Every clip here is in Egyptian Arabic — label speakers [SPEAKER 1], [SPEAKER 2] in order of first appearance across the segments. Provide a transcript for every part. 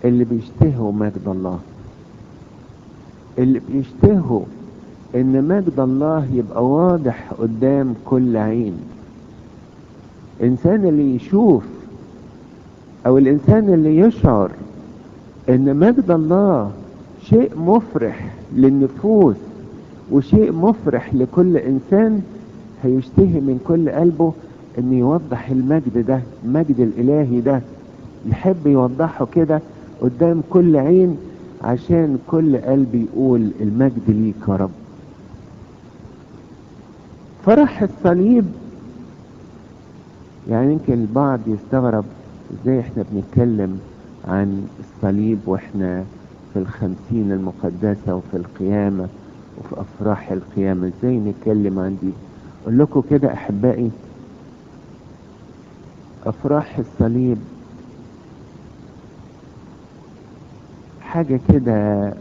[SPEAKER 1] اللي بيشتهوا مجد الله اللي بيشتهوا ان مجد الله يبقى واضح قدام كل عين الانسان اللي يشوف او الانسان اللي يشعر ان مجد الله شيء مفرح للنفوس وشيء مفرح لكل انسان هيشتهي من كل قلبه ان يوضح المجد ده المجد الالهي ده يحب يوضحه كده قدام كل عين عشان كل قلب يقول المجد ليك يا رب فرح الصليب يعني يمكن البعض يستغرب ازاي احنا بنتكلم عن الصليب واحنا في الخمسين المقدسة وفي القيامة وفي افراح القيامة ازاي نتكلم عن دي اقول لكم كده احبائي افراح الصليب حاجة كده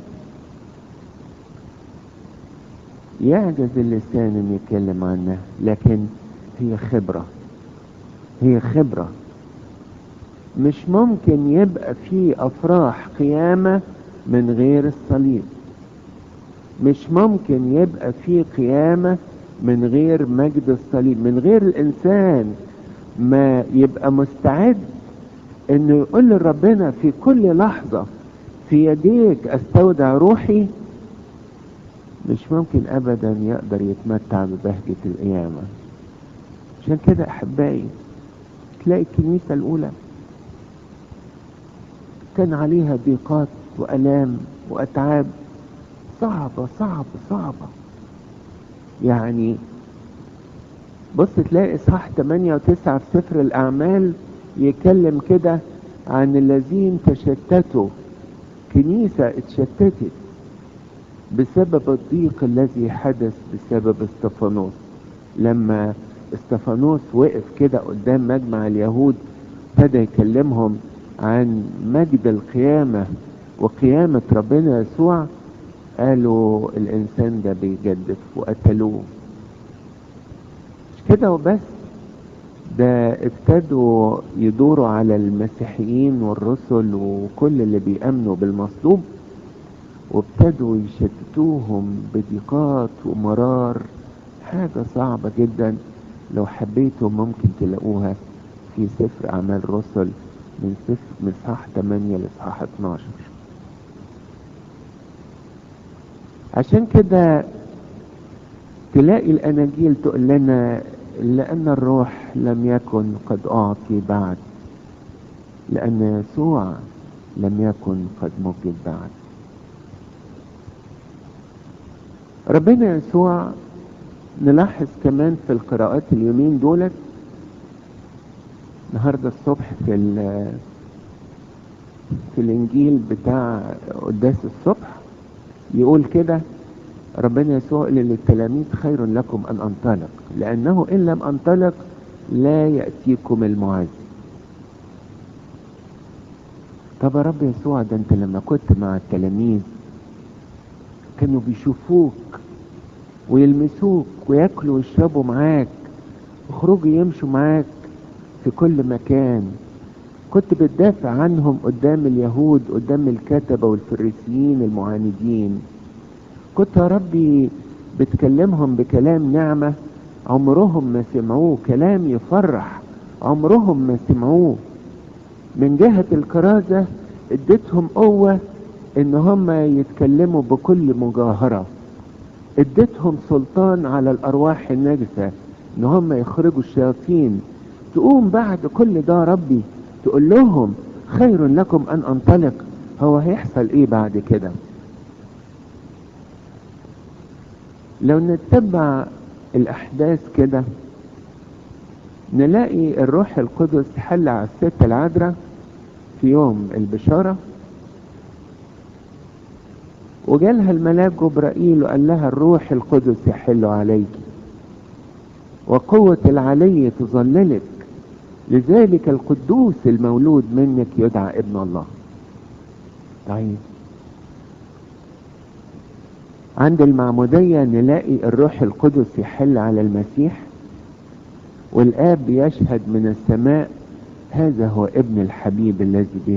[SPEAKER 1] يعجز اللسان ان يتكلم عنها لكن هي خبرة هي خبرة مش ممكن يبقى في افراح قيامة من غير الصليب مش ممكن يبقى في قيامة من غير مجد الصليب من غير الانسان ما يبقى مستعد انه يقول لربنا في كل لحظة في يديك استودع روحي مش ممكن ابدا يقدر يتمتع ببهجة القيامة عشان كده احبائي تلاقي الكنيسة الاولى كان عليها ضيقات والام واتعاب صعبة صعبة صعبة يعني بص تلاقي اصحاح 8 و9 في سفر الاعمال يتكلم كده عن الذين تشتتوا كنيسة اتشتتت بسبب الضيق الذي حدث بسبب استفانوس لما استفانوس وقف كده قدام مجمع اليهود ابتدى يكلمهم عن مجد القيامة وقيامة ربنا يسوع قالوا الانسان ده بيجدف وقتلوه مش كده وبس ده ابتدوا يدوروا على المسيحيين والرسل وكل اللي بيأمنوا بالمصلوب وابتدوا يشتتوهم بضيقات ومرار حاجة صعبة جدا لو حبيتوا ممكن تلاقوها في سفر أعمال الرسل من سفر من صح 8 لصح 12 عشان كده تلاقي الأناجيل تقول لنا لأن الروح لم يكن قد أعطي بعد لأن يسوع لم يكن قد مجد بعد ربنا يسوع نلاحظ كمان في القراءات اليومين دولت النهاردة الصبح في في الإنجيل بتاع قداس الصبح يقول كده ربنا يسوع قال للتلاميذ خير لكم أن أنطلق لأنه إن لم أنطلق لا يأتيكم المعز طب يا رب يسوع ده أنت لما كنت مع التلاميذ كانوا بيشوفوك ويلمسوك وياكلوا ويشربوا معاك يخرجوا يمشوا معاك في كل مكان كنت بتدافع عنهم قدام اليهود قدام الكتبة والفريسيين المعاندين كنت يا ربي بتكلمهم بكلام نعمة عمرهم ما سمعوه كلام يفرح عمرهم ما سمعوه من جهة الكرازة اديتهم قوة ان هم يتكلموا بكل مجاهرة اديتهم سلطان على الارواح النجسة ان هم يخرجوا الشياطين تقوم بعد كل ده ربي تقول لهم خير لكم ان انطلق هو هيحصل ايه بعد كده لو نتبع الاحداث كده نلاقي الروح القدس حل على الست العذراء في يوم البشارة وجالها الملاك جبرائيل وقال لها الروح القدس يحل عليك وقوة العلي تظللك لذلك القدوس المولود منك يدعى ابن الله طيب عند المعمودية نلاقي الروح القدس يحل على المسيح والآب يشهد من السماء هذا هو ابن الحبيب الذي به